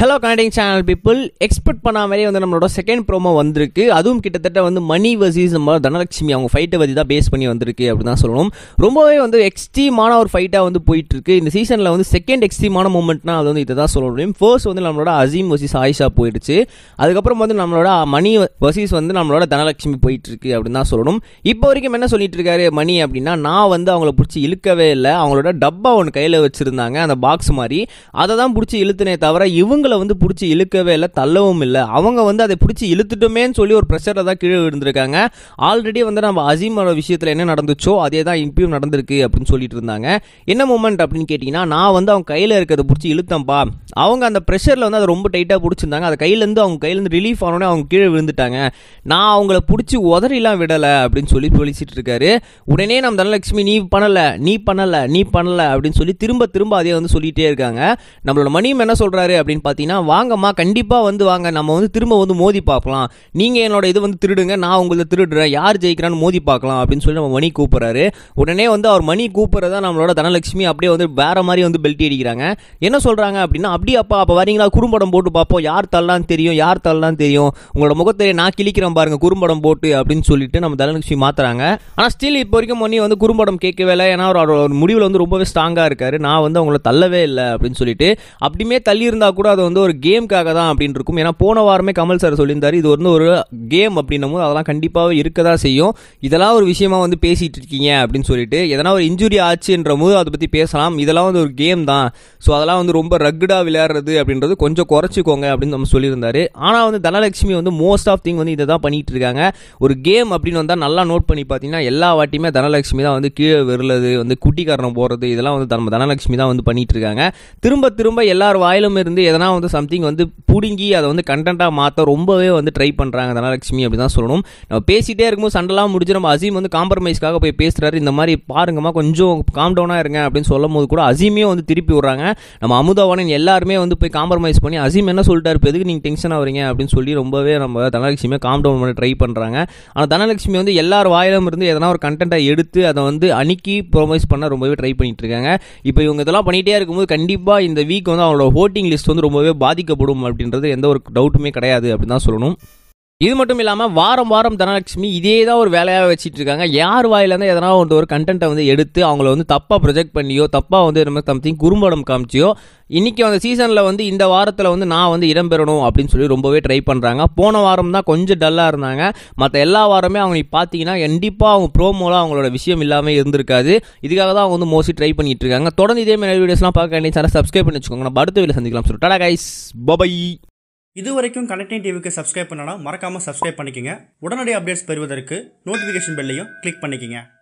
hello கனடிங் channel people expect பண்ண மாதிரி வந்து நம்மளோட செகண்ட் ப்ரோமோ வந்திருக்கு அதுவும் கிட்டத்தட்ட வந்து மணி வர்சஸ் நம்ம தனலட்சுமி அவங்க ஃபைட்டை பற்றி தான் பேஸ் பண்ணி வந்திருக்கு அப்படி தான் சொல்லணும் ரொம்பவே வந்து எக்ஸ்ட்ரீமான ஒரு ஃபைட்டாக வந்து போயிட்டு இருக்கு இந்த சீசனில் வந்து செகண்ட் எக்ஸ்ட்ரீமான மூமெண்ட்னா அது வந்து இதை தான் சொல்ல முடியும் ஃபர்ஸ்ட் வந்து நம்மளோட அசீம் வர்சஸ் ஆயிஷா போயிடுச்சு அதுக்கப்புறம் வந்து நம்மளோட மணி வர்சஸ் வந்து நம்மளோட தனலட்சுமி போயிட்டு இருக்கு அப்படின்னு தான் சொல்லணும் இப்போ வரைக்கும் என்ன சொல்லிட்டு இருக்காரு மணி அப்படின்னா நான் வந்து அவங்கள பிடிச்சி இழுக்கவே இல்லை அவங்களோட டப்பா ஒன்று கையில் வச்சிருந்தாங்க அந்த பாக்ஸ் மாதிரி அதை தான் பிடிச்சி இழுத்துனே தவிர இவங்கள வந்து பிடிச்சி இழுக்கவே இல்லை தள்ளவும் இல்லை அவங்க வந்து அதை பிடிச்சி இழுத்துட்டோமேன்னு சொல்லி ஒரு ப்ரெஷரை தான் கீழே விழுந்திருக்காங்க ஆல்ரெடி வந்து நம்ம அசீமோட விஷயத்தில் என்ன நடந்துச்சோ அதே தான் இப்பயும் நடந்திருக்கு அப்படின்னு சொல்லிட்டு இருந்தாங்க என்ன மூமெண்ட் அப்படின்னு கேட்டிங்கன்னா நான் வந்து அவங்க கையில் இருக்கிறத பிடிச்சி இழுத்தேன்ப்பா அவங்க அந்த ப்ரெஷரில் வந்து அதை ரொம்ப டைட்டாக பிடிச்சிருந்தாங்க அது கையிலேருந்து அவங்க கையிலேருந்து ரிலீஃப் ஆனோடனே அவங்க கீழே விழுந்துட்டாங்க நான் அவங்கள பிடிச்சி உதறிலாம் விடலை அப்படின்னு சொல்லி சொல்லிச்சிட்டு இருக்காரு உடனே நம்ம தனலட்சுமி நீ பண்ணலை நீ பண்ணலை நீ பண்ணலை அப்படின்னு சொல்லி திரும்ப திரும்ப அதே வந்து சொல்லிகிட்டே இருக்காங்க நம்மளோட மணியும் என்ன சொல்கிறாரு அப்படின்னு பார்த்தீங்கன்னா வாங்கம்மா கண்டிப்பாக வந்து வாங்க நம்ம வந்து திரும்ப வந்து மோதி பார்க்கலாம் நீங்கள் என்னோட இது வந்து திருடுங்க நான் உங்களை திருடுறேன் யார் ஜெயிக்கிறான்னு மோதி பார்க்கலாம் அப்படின்னு சொல்லி நம்ம மணி கூப்பிட்றாரு உடனே வந்து அவர் மணி கூப்பிட்றதா நம்மளோட தனலட்சுமி அப்படியே வந்து வேற மாதிரி வந்து பெல்ட் அடிக்கிறாங்க என்ன சொல்கிறாங்க அப்படின்னா அப்படியே அப்பா அப்போ வரீங்களா குறும்படம் போட்டு பார்ப்போம் யார் தள்ளலாம் தெரியும் யார் தள்ளலாம் தெரியும் உங்களோட முகத்தை நான் கிழிக்கிறேன் பாருங்க குறும்படம் போட்டு அப்படின்னு சொல்லிட்டு நம்ம தனலட்சுமி மாத்துறாங்க ஆனால் ஸ்டில் இப்போ வரைக்கும் மணி வந்து குறும்படம் கேட்கவே இல்லை ஏன்னா அவரோட ஒரு முடிவில் வந்து ரொம்பவே ஸ்ட்ராங்காக இருக்காரு நான் வந்து அவங்கள தள்ளவே இல்லை அப்படின்னு சொல்லிட்டு அப்படியுமே தள்ளி இருந்தா கூட அது வந்து ஒரு கேம்காக தான் அப்படின்னு இருக்கும் ஏன்னா போன வாரமே கமல் சார் சொல்லியிருந்தாரு இது வந்து ஒரு கேம் அப்படின்னும் போது அதெல்லாம் கண்டிப்பாக இருக்க தான் செய்யும் இதெல்லாம் ஒரு விஷயமா வந்து பேசிட்டு இருக்கீங்க அப்படின்னு சொல்லிட்டு எதனா ஒரு இன்ஜுரி ஆச்சுன்ற போது அதை பற்றி பேசலாம் இதெல்லாம் வந்து ஒரு கேம் தான் ஸோ அதெல்லாம் வந்து ரொம்ப ரக்குடாக விளையாடுறது அப்படின்றது கொஞ்சம் குறைச்சிக்கோங்க அப்படின்னு நம்ம சொல்லியிருந்தாரு ஆனால் வந்து தனலட்சுமி வந்து மோஸ்ட் ஆஃப் திங் வந்து இதை தான் பண்ணிட்டு இருக்காங்க ஒரு கேம் அப்படின்னு வந்தால் நல்லா நோட் பண்ணி பார்த்தீங்கன்னா எல்லா வாட்டியுமே தனலட்சுமி தான் வந்து கீழே விரலது வந்து குட்டிக்காரணம் போகிறது இதெல்லாம் வந்து நம்ம தனலட்சுமி தான் வந்து பண்ணிட்டு இருக்காங்க திரும்ப திரும்ப எல்லார் வாயிலும் இருந்து எதனா வந்து சம்திங் வந்து பிடுங்கி அதை வந்து கண்டென்ட்டாக மாற்ற ரொம்பவே வந்து ட்ரை பண்ணுறாங்க தனலட்சுமி அப்படி தான் சொல்லணும் நம்ம பேசிகிட்டே இருக்கும்போது சண்டைலாம் முடிஞ்சு நம்ம அசீம் வந்து காம்ப்ரமைஸ்க்காக போய் பேசுகிறாரு இந்த மாதிரி பாருங்கம்மா கொஞ்சம் காம் டவுனாக இருங்க அப்படின்னு சொல்லும் போது கூட அசீமே வந்து திருப்பி விட்றாங்க நம்ம அமுதவானன் எல்லாருமே வந்து போய் காம்ப்ரமைஸ் பண்ணி அசீம் என்ன சொல்லிட்டாரு இப்போ எதுக்கு நீங்கள் டென்ஷன் ஆகிறீங்க அப்படின்னு சொல்லி ரொம்பவே நம்ம தனலட்சுமியை காம் டவுன் பண்ண ட்ரை பண்ணுறாங்க ஆனால் தனலட்சுமி வந்து எல்லார் வாயிலும் இருந்து எதனா ஒரு கண்டென்ட்டை எடுத்து அதை வந்து அணுக்கி ப்ரொமைஸ் பண்ண ரொம்பவே ட்ரை பண்ணிட்டு இருக்காங்க இப்போ இவங்க இதெல்லாம் பண்ணிகிட்டே இருக்கும்போது கண்டிப்பாக இந்த வீக் வந்து அவங்களோட ஓட்டிங் லிஸ்ட் வந்து ரொம்பவே பாதிக்கப்படும் அப்படின்றது எந்த ஒரு டவுட்டுமே கிடையாது அப்படின்னு தான் சொல்லணும் இது மட்டும் இல்லாமல் வாரம் வாரம் தனலட்சுமி இதே தான் ஒரு வேலையாக வச்சுட்டு இருக்காங்க யார் வாயிலேருந்து எதனா வந்து ஒரு கண்டென்ட்டை வந்து எடுத்து அவங்கள வந்து தப்பாக ப்ரொஜெக்ட் பண்ணியோ தப்பாக வந்து நம்ம சம்திங் குறும்படம் காமிச்சியோ இன்றைக்கி அந்த சீசனில் வந்து இந்த வாரத்தில் வந்து நான் வந்து இடம்பெறணும் அப்படின்னு சொல்லி ரொம்பவே ட்ரை பண்ணுறாங்க போன வாரம் தான் கொஞ்சம் டல்லாக இருந்தாங்க மற்ற எல்லா வாரமே அவங்க பார்த்தீங்கன்னா கண்டிப்பாக அவங்க ப்ரோமோலாம் அவங்களோட விஷயம் இல்லாமல் இருந்திருக்காது இதுக்காக தான் அவங்க வந்து மோஸ்ட்லி ட்ரை பண்ணிட்டு இருக்காங்க தொடர்ந்து இதே மாதிரி வீடியோஸ்லாம் பார்க்க வேண்டிய சேனல் சப்ஸ்கிரைப் பண்ணி வச்சுக்கோங்க நம்ம அடுத்த வீடியோ சந்திக்கலாம் சொல்லிட்டு டாடா கைஸ் பபை இது வரைக்கும் கனெக்டிங் டிவிக்கு சப்ஸ்கிரைப் பண்ணனா மறக்காமல் சப்ஸ்கிரைப் பண்ணிக்கங்க உடனடி அப்டேட்ஸ் பெறுவதற்கு நோட்டிஃபிகேஷன் பெல்லையும் கிளிக் பண்ணிக்கங்க